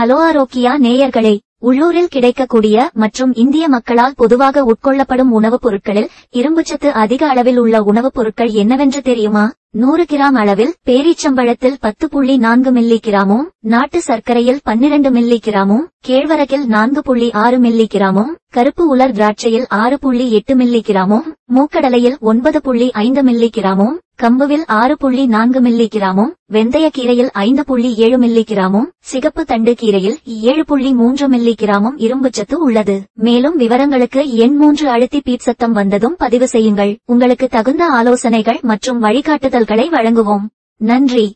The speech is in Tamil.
ஹலோ ஆரோக்கியா நேயர்களே உள்ளூரில் கிடைக்கக்கூடிய மற்றும் இந்திய மக்களால் பொதுவாக உட்கொள்ளப்படும் உணவுப் பொருட்களில் இரும்புச்சத்து அதிக அளவில் உள்ள உணவுப் பொருட்கள் என்னவென்று தெரியுமா நூறு கிராம் அளவில் பேரீச்சம்பழத்தில் பத்து புள்ளி நான்கு மில்லி கிராமும் நாட்டு சர்க்கரையில் பன்னிரண்டு மில்லி கிராமும் கேழ்வரகில் நான்கு புள்ளி ஆறு மில்லி கிராமும் கருப்பு உலர் திராட்சையில் ஆறு புள்ளி எட்டு மில்லி கிராமும் மூக்கடலையில் ஒன்பது புள்ளி ஐந்து மில்லி கிராமும் கம்புவில் ஆறு புள்ளி நான்கு மில்லி கிராமும் வெந்தய கீரையில் ஐந்து புள்ளி ஏழு மில்லி கிராமும் சிகப்பு தண்டு கீரையில் ஏழு புள்ளி மூன்று மில்லி கிராமும் இரும்புச்சத்து உள்ளது மேலும் விவரங்களுக்கு எண் மூன்று அழுத்தி பீட் சத்தம் வந்ததும் பதிவு செய்யுங்கள் உங்களுக்கு தகுந்த ஆலோசனைகள் மற்றும் வழிகாட்டுதல்களை வழங்குவோம் நன்றி